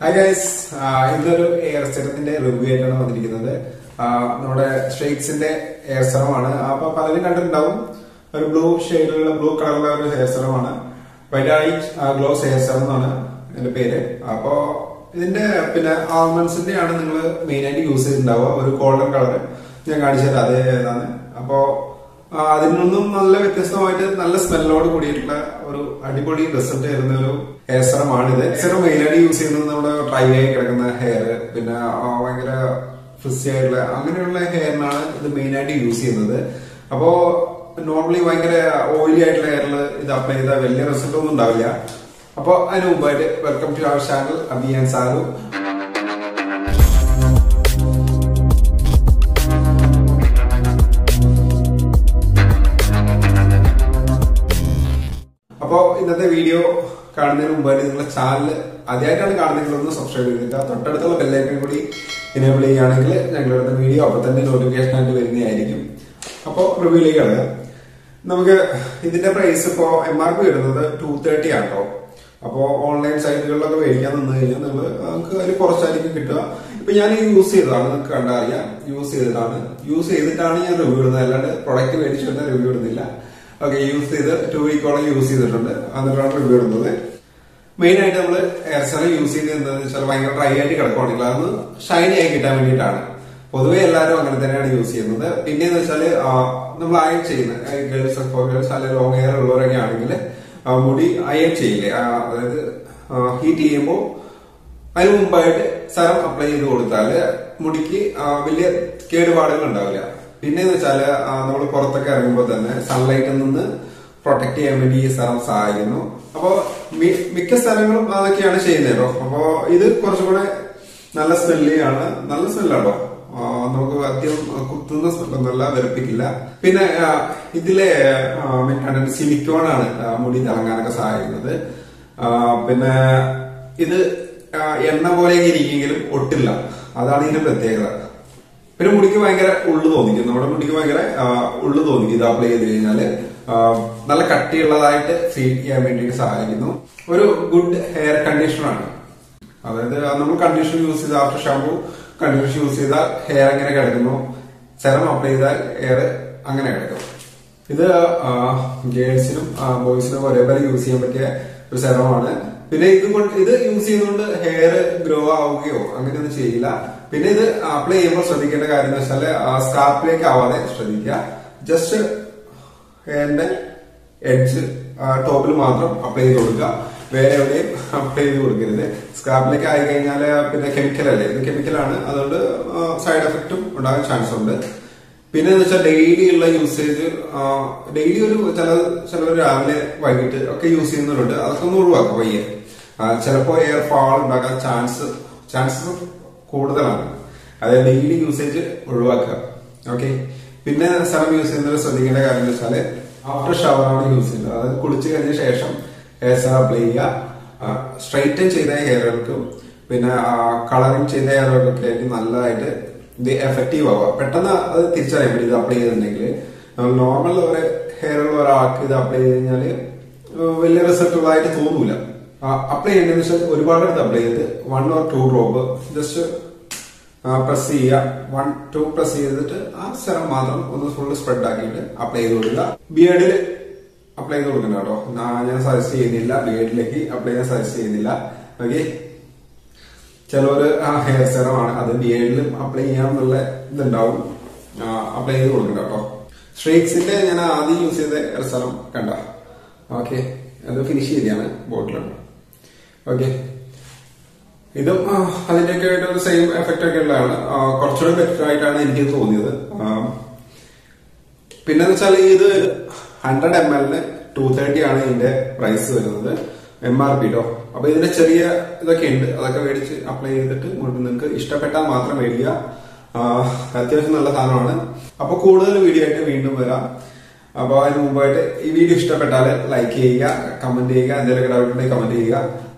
hi guys ഇന്നൊരു hair സെറത്തിന്റെ review ആയിട്ടാണ് വന്നിരിക്കുന്നത് ആ, നമ്മുടെ സ്ട്രേറ്റ്സിന്റെ എയർ സെറമാണ് അപ്പൊ പലരും കണ്ടിട്ടുണ്ടാവും ഒരു ബ്ലൂ ഷെയ്ഡിലുള്ള ബ്ലൂ കളറുള്ള ഒരു ഹെയർ സെറമാണ് വൈറ്റ് ഗ്ലോസ് ഹെയർ സെറം എന്നാണ് എന്റെ പേര് അപ്പോ ഇതിന്റെ പിന്നെ ആൽമണ്ട്സിന്റെ ആണ് നിങ്ങൾ മെയിൻ ആയിട്ട് യൂസ് ചെയ്തിട്ടുണ്ടാവുക ഒരു ഗോൾഡൻ കളർ ഞാൻ കാണിച്ചു തരാം അതേ ഏതാണ് അപ്പോ ആ, അതിൽ നിന്നും നല്ല വ്യത്യസ്തമായിട്ട് നല്ല സ്മെല്ലോട് കൂടിയിട്ടുള്ള ഒരു അടിപൊളി റിസൾട്ട് തരുന്ന ഒരു ഹെയർ സെറമാണിത് സെറം മെയിനായിട്ട് യൂസ് ചെയ്യുന്നത് നമ്മുടെ ഡ്രൈ ആയി കിടക്കുന്ന ഹെയർ പിന്നെ ആ, ഭയങ്കര ഫ്രിസി ആയിട്ടുള്ള അങ്ങനെയുള്ള ഹെയറിനാണ് ഇത് മെയിനായിട്ട് യൂസ് ചെയ്യുന്നത് അപ്പോ നോർമലി ഭയങ്കര ഓയിലി ആയിട്ടുള്ള ഹെയറിൽ ഇത് അപ്ലൈ ചെയ്താൽ വലിയ റിസൾട്ട് ഒന്നും ഉണ്ടാവില്ല അപ്പോ അതിന് മുമ്പായിട്ട് welcome to our channel Abhiyan സാറു അപ്പോ ഇന്നത്തെ വീഡിയോ കാണുന്നതിന് മുമ്പായിട്ട് നിങ്ങളുടെ ചാനൽ ആദ്യമായിട്ടാണ് കാണുന്നതെങ്കിൽ ഒന്ന് സബ്സ്ക്രൈബ് ചെയ്തിട്ട് തൊട്ടടുത്തുള്ള ബെല്ലൈക്കൺ കൂടി എനേബിൾ ചെയ്യുകയാണെങ്കിൽ ഞങ്ങളുടെ വീഡിയോ അപ്പൊ തന്നെ നോട്ടിഫിക്കേഷൻ ആയിട്ട് വരുന്നതായിരിക്കും അപ്പോൾ റിവ്യൂലേക്ക് കിടക്കാം നമുക്ക് ഇതിന്റെ പ്രൈസ് ഇപ്പോ എം ആർ പി വരുന്നത് ടു തേർട്ടി ആട്ടോ അപ്പോ ഓൺലൈൻ സൈറ്റുകളിലൊക്കെ മേടിക്കാൻ നിന്ന് കഴിഞ്ഞാൽ നിങ്ങൾ നമുക്ക് അതിൽ കുറച്ചായിരിക്കും കിട്ടുക ഇപ്പൊ ഞാൻ യൂസ് ചെയ്തതാണ് നിങ്ങൾക്ക് കണ്ടറിയാം യൂസ് ചെയ്തതാണ് യൂസ് ചെയ്തിട്ടാണ് ഞാൻ റിവ്യൂ ഇടുന്നത് അല്ലാണ്ട് പ്രൊഡക്റ്റ് മേടിച്ചു തന്നെ റിവ്യൂ ഇടുന്നില്ല ഓക്കെ യൂസ് ചെയ്ത് ടു വീക്കോളം യൂസ് ചെയ്തിട്ടുണ്ട് എന്നിട്ടാണ് റിവ്യൂ ഇടുന്നത് മെയിൻ ആയിട്ട് നമ്മൾ എയർസെൽ യൂസ് ചെയ്യുന്നത് എന്താണെന്ന് വെച്ചാൽ ഭയങ്കര ഡ്രൈ ആയിട്ട് കിടക്കുകയാണെങ്കിൽ അതൊന്ന് ഷൈനി ആയി കിട്ടാൻ വേണ്ടിയിട്ടാണ് പൊതുവെ എല്ലാവരും അങ്ങനെ തന്നെയാണ് യൂസ് ചെയ്യുന്നത് പിന്നെന്ന് വെച്ചാല് ആ, നമ്മൾ അയൺ ചെയ്യുന്ന ഗേൾസ് ഫോർ ഗേൾസ് അല്ലെങ്കിൽ ലോങ് ഹെയർ ഉള്ളവരൊക്കെ ആണെങ്കിൽ മുടി അയൺ ചെയ്യില്ലേ ആ, അതായത് ഹീറ്റ് ചെയ്യുമ്പോൾ അതിന് മുമ്പായിട്ട് സെറം അപ്ലൈ ചെയ്ത് കൊടുത്താല് മുടിക്ക് ആ, വലിയ കേടുപാടുകൾ ഉണ്ടാവില്ല പിന്നെന്ന് വെച്ചാല് നമ്മൾ പുറത്തൊക്കെ ഇറങ്ങുമ്പോൾ തന്നെ സൺലൈറ്റിൽ നിന്ന് പ്രൊട്ടക്ട് ചെയ്യാൻ വേണ്ടി ഈ സെറം സഹായിക്കുന്നു അപ്പോ മി- മിക്ക സ്ഥലങ്ങളും അതൊക്കെയാണ് ചെയ്യുന്നത് കേട്ടോ അപ്പോ ഇത് കുറച്ചും കൂടെ നല്ല സ്മെല്ലിയാണ് നല്ല സ്മെല്ലാട്ടോ നമുക്ക് അത്യം കുത്തുന്ന സ്മെല്ലൊന്നുമല്ല വെറുപ്പിക്കില്ല പിന്നെ ആ, ഇതിലെ കണ്ടന്റ് സിലിക്കോൺ ആണ് ആ, മുടി തിളങ്ങാനൊക്കെ സഹായിക്കുന്നത് ആ, പിന്നെ ഇത് ആ, എണ്ണ പോലെ ഇരിക്കെങ്കിലും ഒട്ടില്ല അതാണ് ഇതിന്റെ പ്രത്യേകത പിന്നെ മുടിക്ക് ഭയങ്കര ഉള്ളു തോന്നിക്കും നമ്മുടെ മുടിക്ക് ഭയങ്കര ആ, ഉള്ളു തോന്നിക്കും ഇത് അപ്ലൈ ചെയ്ത് കഴിഞ്ഞാല് ആ, നല്ല കട്ടിയുള്ളതായിട്ട് ഫീൽ ചെയ്യാൻ വേണ്ടിയിട്ട് സഹായിക്കുന്നു ഒരു ഗുഡ് ഹെയർ കണ്ടീഷണറാണ് അതായത് നമ്മൾ കണ്ടീഷണർ യൂസ് ചെയ്ത് ആഫ്റ്റർ ഷാമ്പു കണ്ടീഷണർ യൂസ് ചെയ്താൽ ഹെയർ എങ്ങനെ കിടക്കുന്നു സെറം അപ്ലൈ ചെയ്താൽ ഹെയർ അങ്ങനെ കിടക്കും ഇത് ഗേൾസിനും ബോയ്സിനും ഒരേപോലെ യൂസ് ചെയ്യാൻ പറ്റിയ ഒരു സെറമാണ് പിന്നെ ഇത് കൊണ്ട് ഇത് യൂസ് ചെയ്യുന്നതുകൊണ്ട് ഹെയർ ഗ്രോ ആവുകയോ അങ്ങനെയൊന്നും ചെയ്യില്ല പിന്നെ ഇത് അപ്ലൈ ചെയ്യുമ്പോൾ ശ്രദ്ധിക്കേണ്ട കാര്യം എന്ന് വെച്ചാൽ സ്കാർപ്പിലേക്ക് ആവാതെ ശ്രദ്ധിക്കുക ജസ്റ്റ് ഹെയറിന്റെ എഡ്ജ് ടോപ്പിൽ മാത്രം അപ്ലൈ ചെയ്ത് കൊടുക്കുക വേറെ എവിടെയും അപ്ലൈ ചെയ്ത് കൊടുക്കരുത് സ്കാർപ്പിലേക്ക് ആയി കഴിഞ്ഞാൽ പിന്നെ കെമിക്കൽ അല്ലേ ഇത് കെമിക്കലാണ് അതുകൊണ്ട് സൈഡ് എഫക്റ്റും ഉണ്ടാകാൻ ചാൻസ് ഉണ്ട് പിന്നെ എന്ന് വെച്ചാൽ ഡെയിലി ഉള്ള യൂസേജ് ഡെയിലി ഒരു ചില ചിലർ രാവിലെ വൈകിട്ട് ഒക്കെ യൂസ് ചെയ്യുന്നവരുണ്ട് അതൊക്കെ ഒന്ന് ഒഴിവാക്കാം പയ്യെ ചിലപ്പോൾ എയർ ഫാൾ ഉണ്ടാക്കാൻ ചാൻസ് ചാൻസസ് കൂടുതലാണ് അതായത് ഡെയിലി യൂസേജ് ഒഴിവാക്കുക ഓക്കെ പിന്നെ സ്ഥലം യൂസ് ചെയ്യുന്നവർ ശ്രദ്ധിക്കേണ്ട കാര്യം എന്ന് വെച്ചാല് ആഫ്റ്റർ ഷവറാണ് യൂസ് ചെയ്യുന്നത് അതായത് കുളിച്ച് കഴിഞ്ഞ ശേഷം ഹെയർ സെറം അപ്ലൈ ചെയ്യുക സ്ട്രൈറ്റൻ ചെയ്ത ഹെയറുകൾക്കും പിന്നെ കളറിങ് ചെയ്ത ഹെയറുകൾക്കൊക്കെ ആയിട്ട് നല്ലതായിട്ട് ഇത് എഫക്റ്റീവ് ആവുക പെട്ടെന്ന് അത് തിരിച്ചറിയാൻ പറ്റും ഇത് അപ്ലൈ ചെയ്തിട്ടുണ്ടെങ്കിൽ നോർമൽ ഒരു ഹെയർ ഉള്ള ഒരാൾക്ക് ഇത് അപ്ലൈ ചെയ്ത് കഴിഞ്ഞാൽ വലിയ റിസൾട്ട് ഉള്ളതായിട്ട് തോന്നൂല അപ്ലൈ ചെയ്യേണ്ടതെന്ന് വെച്ചാൽ ഒരുപാട് അടുത്ത് അപ്ലൈ ചെയ്ത് one or two drop just press ചെയ്യുക വൺ ടു പ്രസ് ചെയ്തിട്ട് ആ സെറം മാത്രം ഒന്ന് ഫുള്ള് സ്പ്രെഡ് ആക്കിയിട്ട് അപ്ലൈ ചെയ്ത് കൊടുക്കുക ബിയേഡിൽ അപ്ലൈ ചെയ്ത് കൊടുക്കണം കേട്ടോ നാ- ഞാൻ സജസ്റ്റ് ചെയ്യുന്നില്ല ബിയേഡിലേക്ക് അപ്ലൈ ചെയ്യാൻ സജസ്റ്റ് ചെയ്യുന്നില്ല ഓക്കെ ചിലവര് ആ ഹെയർ സെറമാണ് അത് ബിയേഡിലും അപ്ലൈ ചെയ്യാന്നുള്ള ഇതുണ്ടാവും അപ്ലൈ ചെയ്ത് കൊടുക്കണം കേട്ടോ സ്ട്രേക്സിന്റെ ഞാൻ ആദ്യം യൂസ് ചെയ്ത ഹെയർ സെറം കണ്ട ഓക്കെ അത് ഫിനിഷ് ചെയ്താണ് ബോട്ടിലാണ് ഓക്കെ ഇതും ആ, അതിന്റെയൊക്കെ ആയിട്ട് ഒരു സെയിം എഫക്റ്റ് ഒക്കെ ഉള്ളതാണ് ആ, കുറച്ചുകൂടെ ബെറ്റർ ആയിട്ടാണ് എനിക്ക് തോന്നിയത് ആ, പിന്നെന്ന് വെച്ചാൽ ഇത് ഹൺഡ്രഡ് എം എല്ലിന് ടു തേർട്ടി ആണ് ഇതിന്റെ പ്രൈസ് വരുന്നത് എം ആർ പി കേട്ടോ അപ്പൊ ഇതിന്റെ ചെറിയ ഇതൊക്കെ ഉണ്ട് അതൊക്കെ മേടിച്ച് അപ്ലൈ ചെയ്തിട്ട് മുൻപ് നിങ്ങൾക്ക് ഇഷ്ടപ്പെട്ടാൽ മാത്രം മേടിക്കുക ആ, അത്യാവശ്യം നല്ല സാധനമാണ് അപ്പൊ കൂടുതൽ വീഡിയോ ആയിട്ട് വീണ്ടും വരാം അപ്പൊ അതിന് മുമ്പായിട്ട് ഈ വീഡിയോ ഇഷ്ടപ്പെട്ടാൽ ലൈക്ക് ചെയ്യുക കമന്റ് ചെയ്യുക എന്തെങ്കിലും ഡൗട്ട് ഉണ്ടെങ്കിൽ കമന്റ് ചെയ്യുക